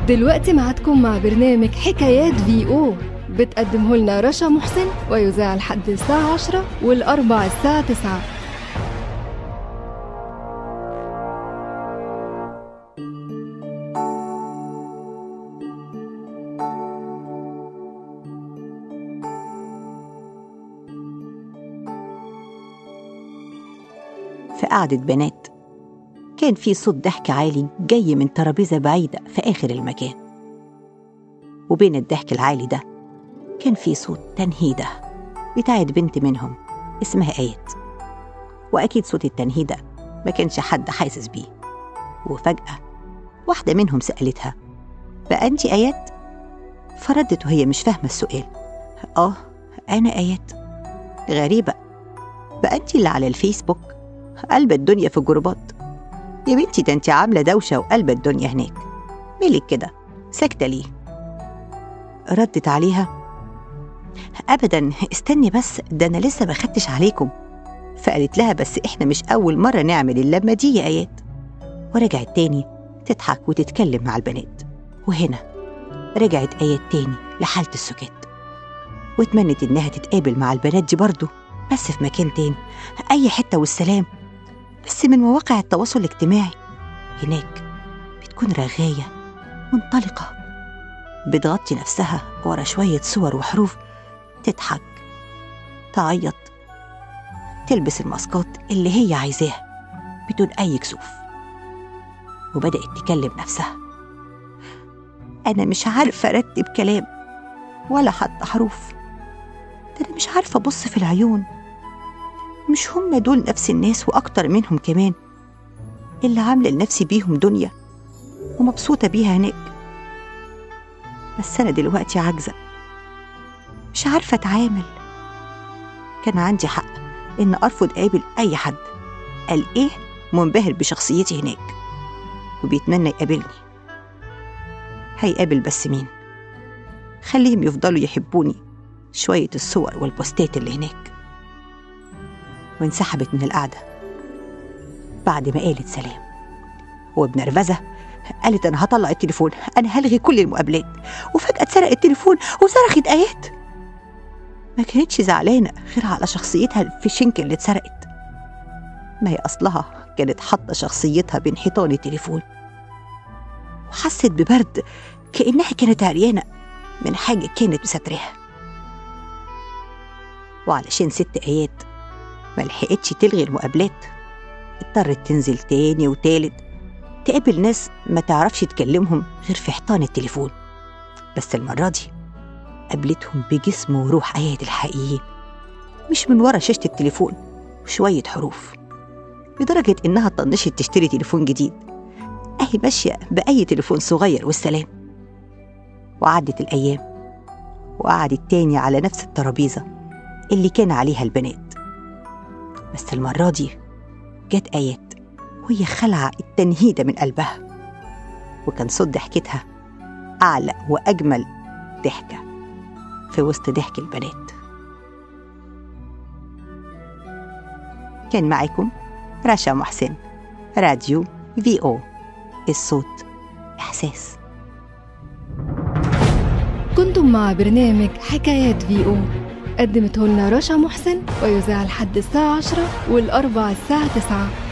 دلوقتي معادكم مع برنامج حكايات في او بتقدمه لنا رشا محسن ويذاع لحد الساعة 10 والأربع الساعة 9 في قعدة بنات كان في صوت ضحك عالي جاي من ترابيزة بعيدة في آخر المكان وبين الضحك العالي ده كان في صوت تنهيدة بتاعت بنت منهم اسمها آيات وأكيد صوت التنهيدة ما كانش حد حاسس بيه وفجأة واحدة منهم سألتها بقى أنت آيات؟ فردت وهي مش فاهمة السؤال آه أنا آيات غريبة بقى أنت اللي على الفيسبوك قلب الدنيا في الجروبات يا بنتي ده انت عاملة دوشة وقلب الدنيا هناك مالك كده ساكتة ليه ردت عليها أبدا استني بس ده أنا لسه ما خدتش عليكم فقالت لها بس إحنا مش أول مرة نعمل اللمة دي يا آيات ورجعت تاني تضحك وتتكلم مع البنات وهنا رجعت آيات تاني لحالة السكات واتمنت إنها تتقابل مع البنات دي برضه بس في مكان تاني أي حتة والسلام بس من مواقع التواصل الاجتماعي هناك بتكون رغاية منطلقة بتغطي نفسها ورا شوية صور وحروف تضحك تعيط تلبس الماسكات اللي هي عايزاها بدون أي كسوف وبدأت تكلم نفسها أنا مش عارفة أرتب كلام ولا حتى حروف ده أنا مش عارفة أبص في العيون مش هم دول نفس الناس وأكتر منهم كمان اللي عاملة لنفسي بيهم دنيا ومبسوطة بيها هناك بس أنا دلوقتي عاجزة مش عارفة أتعامل كان عندي حق إن أرفض أقابل أي حد قال إيه منبهر بشخصيتي هناك وبيتمنى يقابلني هيقابل بس مين خليهم يفضلوا يحبوني شوية الصور والبوستات اللي هناك وانسحبت من القعدة بعد ما قالت سلام وبنرفزة قالت أنا هطلع التليفون أنا هلغي كل المقابلات وفجأة اتسرق التليفون وصرخت آيات ما كانتش زعلانة غير على شخصيتها في الشنك اللي اتسرقت ما هي أصلها كانت حاطة شخصيتها بين حيطان التليفون وحست ببرد كأنها كانت عريانة من حاجة كانت مسترها وعلشان ست آيات ما لحقتش تلغي المقابلات اضطرت تنزل تاني وتالت تقابل ناس ما تعرفش تكلمهم غير في حيطان التليفون بس المرة دي قابلتهم بجسم وروح آيات الحقيقيين مش من ورا شاشة التليفون وشوية حروف لدرجة إنها طنشت تشتري تليفون جديد أهي ماشية بأي تليفون صغير والسلام وعدت الأيام وقعدت تاني على نفس الترابيزة اللي كان عليها البنات بس المرة دي جت آيات وهي خلع التنهيدة من قلبها وكان صوت ضحكتها أعلى وأجمل ضحكة في وسط ضحك البنات كان معاكم رشا محسن راديو في او الصوت إحساس كنتم مع برنامج حكايات في او قدمته لنا رشا محسن ويذاع لحد الساعة 10 والأربع الساعة 9